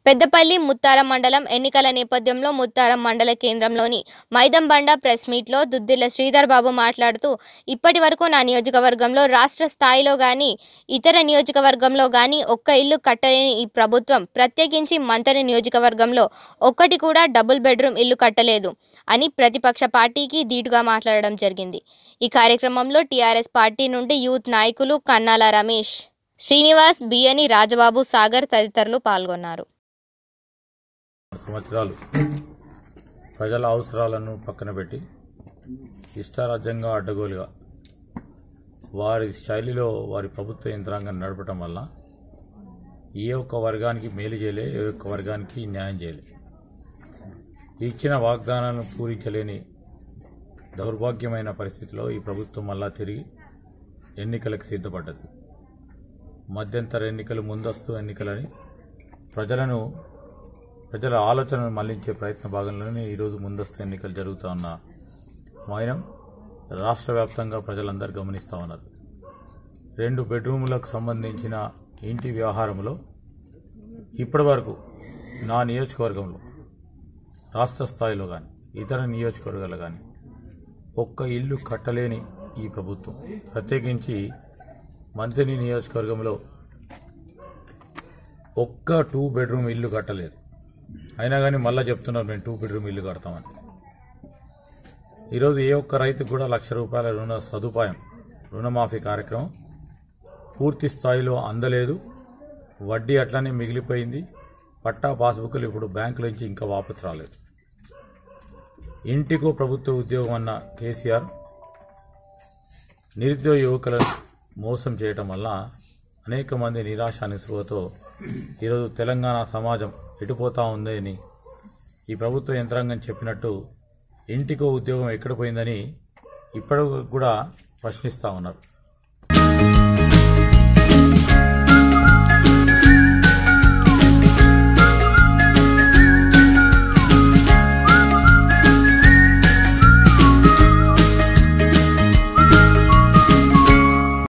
పెద్దపల్లి ముత్తారం మండలం ఎన్నికల నేపథ్యంలో ముత్తారం మండల కేంద్రంలోని మైదంబండ ప్రెస్ మీట్లో దుద్దిల్ల శ్రీధర్ బాబు మాట్లాడుతూ ఇప్పటి వరకు నా నియోజకవర్గంలో రాష్ట్ర స్థాయిలో గాని ఇతర నియోజకవర్గంలో గాని ఒక్క ఇల్లు కట్టలేని ఈ ప్రభుత్వం ప్రత్యేకించి మంతని నియోజకవర్గంలో ఒక్కటి కూడా డబుల్ బెడ్రూమ్ ఇల్లు కట్టలేదు అని ప్రతిపక్ష పార్టీకి ధీటుగా మాట్లాడడం జరిగింది ఈ కార్యక్రమంలో టీఆర్ఎస్ పార్టీ నుండి యూత్ నాయకులు కన్నాల రమేష్ శ్రీనివాస్ బియ్యని రాజబాబు సాగర్ తదితరులు పాల్గొన్నారు సంవత్సరాలు ప్రజల అవసరాలను పక్కన పెట్టి ఇష్టారాజ్యంగా అడ్డగోలుగా వారి శైలిలో వారి ప్రభుత్వ యంత్రాంగాన్ని నడపడం వల్ల ఏ ఒక్క వర్గానికి మేలు చేయలే ఏ ఒక్క వర్గానికి న్యాయం చేయలే ఇచ్చిన వాగ్దానాలను పూరించలేని దౌర్భాగ్యమైన పరిస్థితిలో ఈ ప్రభుత్వం మళ్ళా తిరిగి ఎన్నికలకు సిద్ధపడ్డది మధ్యంతర ఎన్నికలు ముందస్తు ఎన్నికలని ప్రజలను ప్రజల ఆలోచనను మళ్లించే ప్రయత్న భాగంలోనే ఈరోజు ముందస్తు ఎన్నికలు జరుగుతూ ఉన్న మైనం రాష్ట్ర వ్యాప్తంగా ప్రజలందరూ గమనిస్తూ ఉన్నారు రెండు బెడ్రూములకు సంబంధించిన ఇంటి వ్యవహారంలో ఇప్పటి వరకు నా నియోజకవర్గంలో రాష్ట్ర స్థాయిలో కానీ ఇతర నియోజకవర్గాలు కానీ ఒక్క ఇల్లు కట్టలేని ఈ ప్రభుత్వం ప్రత్యేకించి మంత్రి నియోజకవర్గంలో ఒక్క టూ బెడ్రూమ్ ఇల్లు కట్టలేదు అయినా కానీ మళ్ళీ చెప్తున్నారు మేము టూ బెడ్రూమ్ ఇల్లు కడతామని ఈరోజు ఏ ఒక్క రైతుకు కూడా లక్ష రూపాయల రుణ సదుపాయం రుణమాఫీ కార్యక్రమం పూర్తి స్థాయిలో అందలేదు వడ్డీ అట్లనే మిగిలిపోయింది పట్టా పాస్బుక్లు ఇప్పుడు బ్యాంకుల నుంచి ఇంకా వాపసు రాలేదు ఇంటికో ప్రభుత్వ ఉద్యోగం అన్న కేసీఆర్ నిరుద్యోగ యువకులను మోసం చేయటం వల్ల అనేక మంది నిరాశ నిస్పృహతో ఈరోజు తెలంగాణ సమాజం ఎటుపోతా ఉంది అని ఈ ప్రభుత్వ యంత్రాంగం చెప్పినట్టు ఇంటికో ఉద్యోగం ఎక్కడ పోయిందని ఇప్పటికి కూడా ప్రశ్నిస్తూ ఉన్నారు